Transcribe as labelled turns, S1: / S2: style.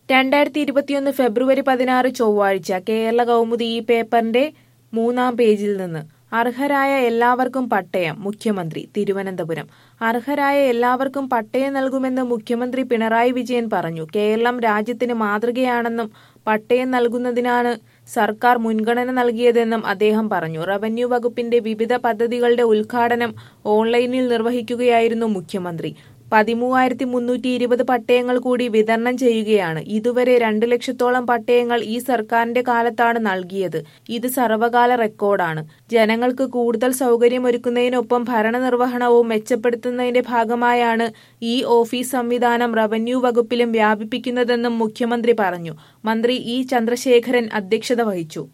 S1: രണ്ടായിരത്തി ഇരുപത്തിയൊന്ന് ഫെബ്രുവരി പതിനാറ് ചൊവ്വാഴ്ച കേരള കൗമുദി ഈ പേപ്പറിന്റെ മൂന്നാം പേജിൽ നിന്ന് അർഹരായ എല്ലാവർക്കും പട്ടയം മുഖ്യമന്ത്രി തിരുവനന്തപുരം അർഹരായ എല്ലാവർക്കും പട്ടയം നൽകുമെന്ന് മുഖ്യമന്ത്രി പിണറായി വിജയൻ പറഞ്ഞു കേരളം രാജ്യത്തിന് മാതൃകയാണെന്നും പട്ടയം നൽകുന്നതിനാണ് സർക്കാർ മുൻഗണന നൽകിയതെന്നും അദ്ദേഹം പറഞ്ഞു റവന്യൂ വകുപ്പിന്റെ വിവിധ പദ്ധതികളുടെ ഉദ്ഘാടനം ഓൺലൈനിൽ നിർവഹിക്കുകയായിരുന്നു മുഖ്യമന്ത്രി പതിമൂവായിരത്തി മുന്നൂറ്റി ഇരുപത് പട്ടയങ്ങൾ കൂടി വിതരണം ചെയ്യുകയാണ് ഇതുവരെ രണ്ടു ലക്ഷത്തോളം പട്ടയങ്ങൾ ഈ സർക്കാരിന്റെ കാലത്താണ് നൽകിയത് ഇത് സർവകാല റെക്കോർഡാണ് ജനങ്ങൾക്ക് കൂടുതൽ സൗകര്യമൊരുക്കുന്നതിനൊപ്പം ഭരണനിർവഹണവും മെച്ചപ്പെടുത്തുന്നതിന്റെ ഭാഗമായാണ് ഈ ഓഫീസ് സംവിധാനം റവന്യൂ വകുപ്പിലും വ്യാപിപ്പിക്കുന്നതെന്നും മുഖ്യമന്ത്രി പറഞ്ഞു മന്ത്രി ഇ ചന്ദ്രശേഖരൻ അധ്യക്ഷത വഹിച്ചു